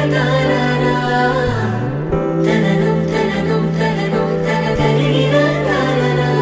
தனனும் தனனும் தனனும் தன தரிகிற தாரரா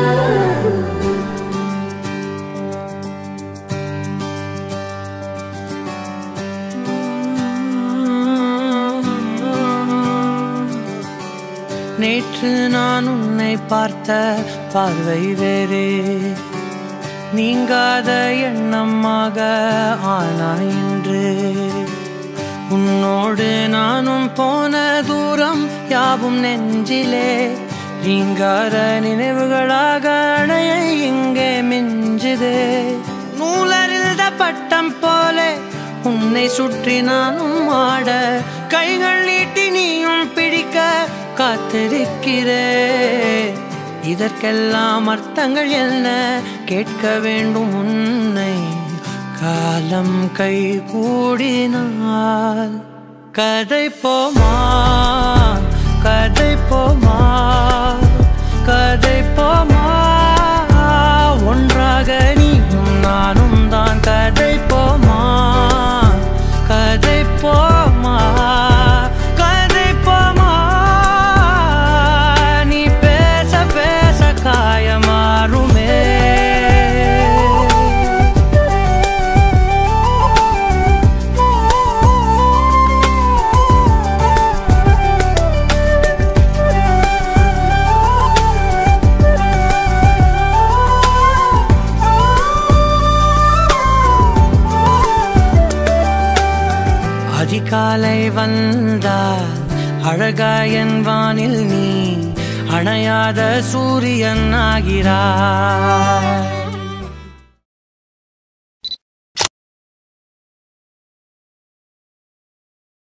நேற்று நான் உன்னை பார்த்த பார்வை வேறே நீங்காத எண்ணமாக ஆனாய் இன்று உன்னோடு நானும் போன தூரம் யாவும் நெஞ்சிலே நீங்காத நினைவுகளாக அணைய இங்கே மிஞ்சுதே நூலறிந்த பட்டம் போலே உன்னை சுற்றி நானும் ஆட கைகள் நீட்டி நீயும் பிடிக்க காத்திருக்கிறே இதற்கெல்லாம் அர்த்தங்கள் என்ன கேட்க வேண்டும் உன்னை காலம் கை கூடினால் கதை போமா கதை போமா கதை போமா ஒன்றாக நீயும் நானும் தான் கதை போமா கதை போமா கதை போமா நீ பேச பேச காயமாறுமே அதிகாலை வந்தால் அழகாயன் வானில் நீ அணையாத சூரியன் ஆகிறாய்